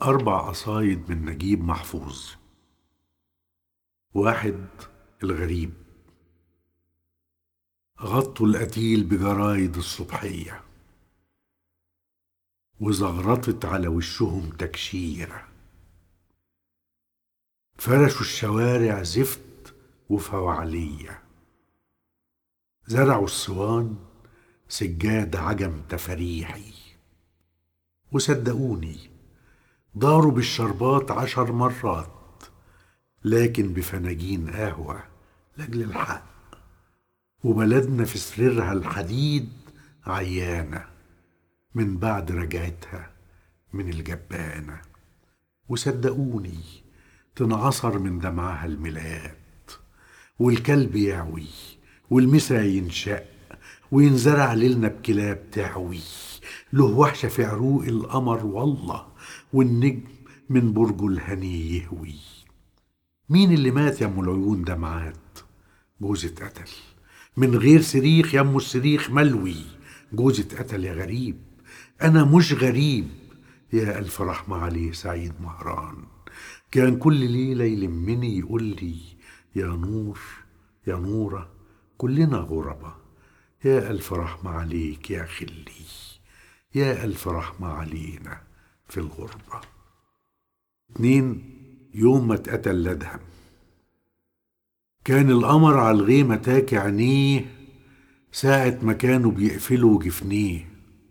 أربع قصايد من نجيب محفوظ واحد الغريب غطوا القتيل بجرايد الصبحية وزغرطت على وشهم تكشيرة فرشوا الشوارع زفت وفوعلية زرعوا الصوان سجاد عجم تفريحي وصدقوني داروا بالشربات عشر مرات لكن بفناجين قهوة لأجل الحق وبلدنا في سريرها الحديد عيانة من بعد رجعتها من الجبانة وصدقوني تنعصر من دمعها الملايات والكلب يعوي والمسا ينشق وينزرع ليلنا بكلاب تعوي له وحشة في عروق القمر والله والنجم من برجه الهني يهوي مين اللي مات يا ام العيون دمعات جوزة قتل من غير صريخ يا ام الصريخ ملوي جوزة قتل يا غريب انا مش غريب يا الف رحمة عليه سعيد مهران كان كل ليلة يلمني يقول لي يا نور يا نورة كلنا غربة يا ألف رحمة عليك يا خلي يا ألف رحمة علينا في الغربة اتنين يوم ما اتقتل لدهم كان القمر على الغيمة تاكي عينيه ساعة ما كانوا بيقفلوا جفنيه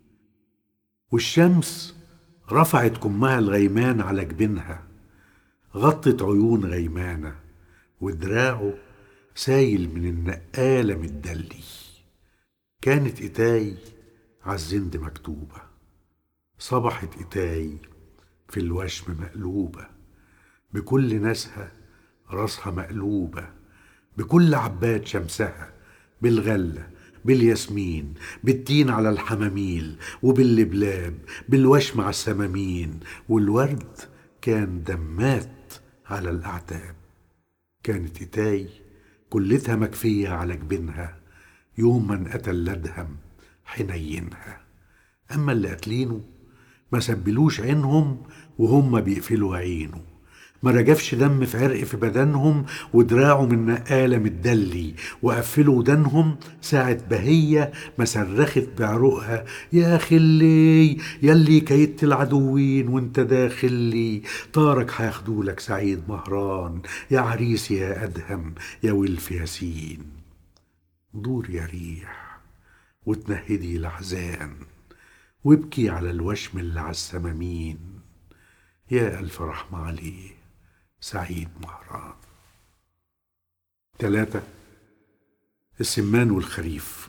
والشمس رفعت كمها الغيمان على جبينها غطت عيون غيمانة ودراعه سايل من النقالة متدلي كانت إتاي عالزند مكتوبة صبحت إتاي في الوشم مقلوبة بكل ناسها راسها مقلوبة بكل عباد شمسها بالغلة بالياسمين بالتين على الحماميل وباللبلاب بالوشم على السمامين والورد كان دمات على الأعتاب كانت إتاي كلتها مكفية على جبينها يوم ما انقتل لدهم حنينها أما اللي قاتلينه ما سبلوش عينهم وهم بيقفلوا عينه ما رجفش دم في عرق في بدنهم ودراعه من نقالة متدلي وقفلوا ودانهم ساعة بهية ما صرخت بعروقها يا خلي يلي كيدت العدوين وانت داخل لي طارك هياخدولك سعيد مهران يا عريس يا أدهم يا ولف ياسين دور يا ريح وتنهدي الأحزان وابكي على الوشم اللي على السمامين يا ألف رحمة عليه سعيد مهران ثلاثة السمان والخريف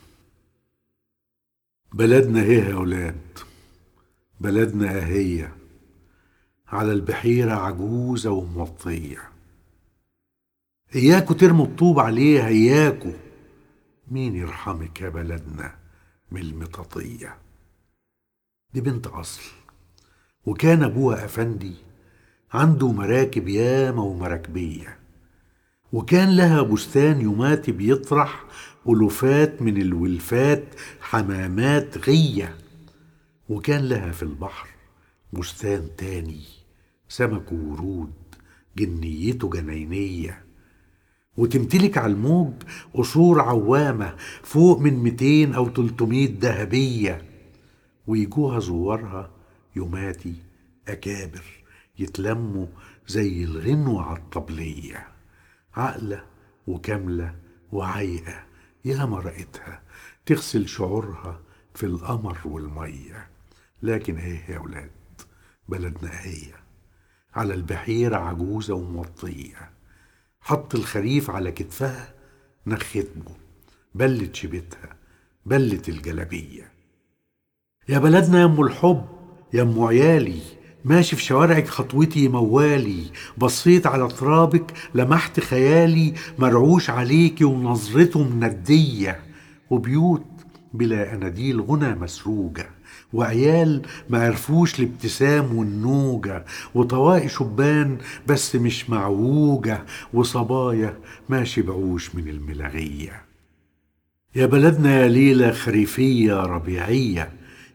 بلدنا هي يا أولاد بلدنا أهية على البحيرة عجوزة وموطية إياكوا ترموا الطوب عليها إياكوا مين يرحمك يا بلدنا من المطاطية دي بنت أصل وكان أبوها أفندي عنده مراكب ياما ومراكبية وكان لها بستان يوماتي بيطرح ألوفات من الولفات حمامات غية وكان لها في البحر بستان تاني سمك وورود جنيته جنينية وتمتلك على الموج قصور عوامة فوق من ميتين أو تلتمية ذهبية ويجوها زوارها يوماتي أكابر يتلموا زي الغنوة على الطبلية عاقلة وكاملة وعايقة يا مرقتها تغسل شعورها في القمر والمية لكن هي يا ولاد بلدنا هي على البحيرة عجوزة وموطية حط الخريف على كتفها نختمه بلت شبتها بلت الجلبية يا بلدنا يا ام الحب يا ام عيالي ماشي في شوارعك خطوتي موالي بصيت على ترابك لمحت خيالي مرعوش عليكي ونظرته مندية وبيوت بلا أناديل غنى مسروجة وعيال ما عرفوش الابتسام والنوجة وطواقي شبان بس مش معوجة وصبايا ما شبعوش من الملاغية يا بلدنا يا ليلة خريفية ربيعية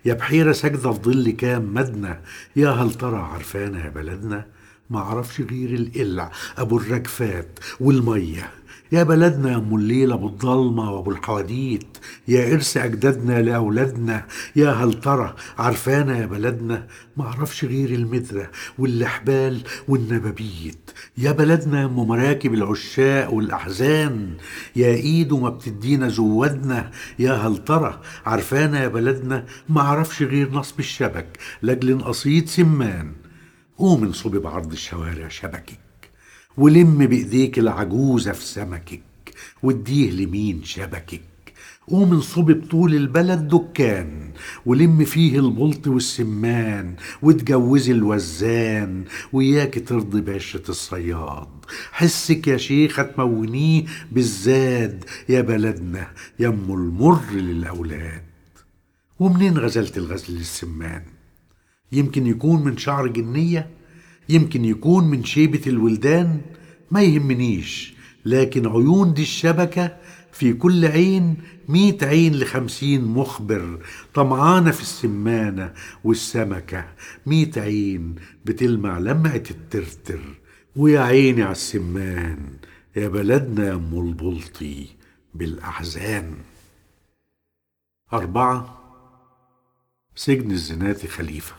يا بحيرة ساجدة في ظل كام مدنة يا هل ترى عرفانة يا بلدنا معرفش غير القلع أبو الرجفات والمية يا بلدنا يا ام الليل ابو الضلمه وابو الحواديت يا ارث اجدادنا لاولادنا يا هل ترى عرفانا يا بلدنا معرفش غير المدرة والحبال والنبابيت يا بلدنا يا ام مراكب العشاق والاحزان يا ايد وما بتدينا زودنا يا هل ترى عرفانا يا بلدنا معرفش غير نصب الشبك لاجل قصيد سمان قوم انصبي بعرض الشوارع شبكك ولم بإيديك العجوزة في سمكك واديه لمين شبكك قوم انصبي بطول البلد دكان ولم فيه البلط والسمان وتجوزي الوزان وياك ترضي باشة الصياد حسك يا شيخة تمونيه بالزاد يا بلدنا يم المر للأولاد ومنين غزلت الغزل للسمان يمكن يكون من شعر جنيه يمكن يكون من شيبة الولدان ما يهمنيش لكن عيون دي الشبكة في كل عين ميت عين لخمسين مخبر طمعانة في السمانة والسمكة ميت عين بتلمع لمعة الترتر ويا عيني على السمان يا بلدنا يا ام البلطي بالأحزان أربعة سجن الزنات خليفه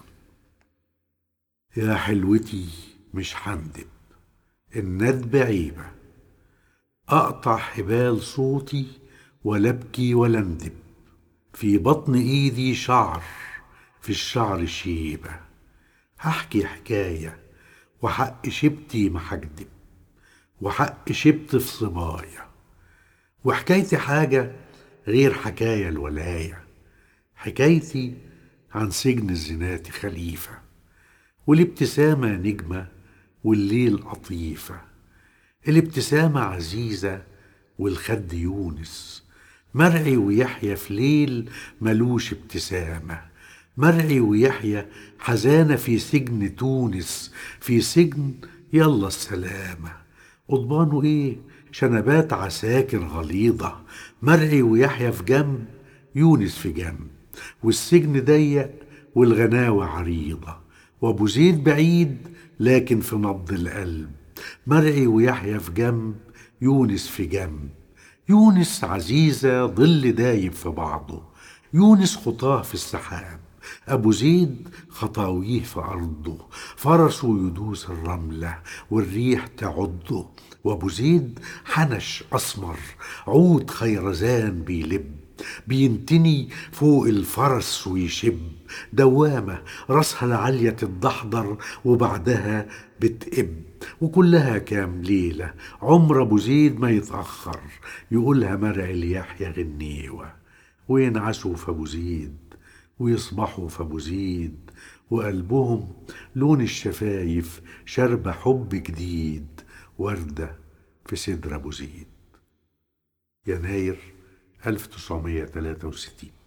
يا حلوتي مش حندب الندب عيبة أقطع حبال صوتي ولا أبكي ولا أندب في بطن إيدي شعر في الشعر شيبة هحكي حكاية وحق شبتي ما هكدب وحق شبت في صبايا وحكايتي حاجة غير حكاية الولاية حكايتي عن سجن الزنات خليفه والابتسامة نجمة والليل قطيفة الابتسامة عزيزة والخد يونس مرعي ويحيى في ليل ملوش ابتسامة مرعي ويحيى حزانة في سجن تونس في سجن يلا السلامة قضبانه ايه شنبات عساكر غليظة مرعي ويحيى في جنب يونس في جنب والسجن ضيق والغناوة عريضة وابو زيد بعيد لكن في نبض القلب مرعي ويحيى في جنب يونس في جنب يونس عزيزة ظل دايب في بعضه يونس خطاه في السحاب أبو زيد خطاويه في أرضه فرسه يدوس الرملة والريح تعضه وأبو زيد حنش أسمر عود خيرزان بيلب بينتني فوق الفرس ويشب دوامة راسها العالية تتدحضر وبعدها بتقب وكلها كام ليلة عمر أبو زيد ما يتأخر يقولها مرعي ليحيى غنيوة وينعسوا في أبو زيد ويصبحوا في أبو زيد وقلبهم لون الشفايف شرب حب جديد وردة في صدر أبو زيد يناير 1963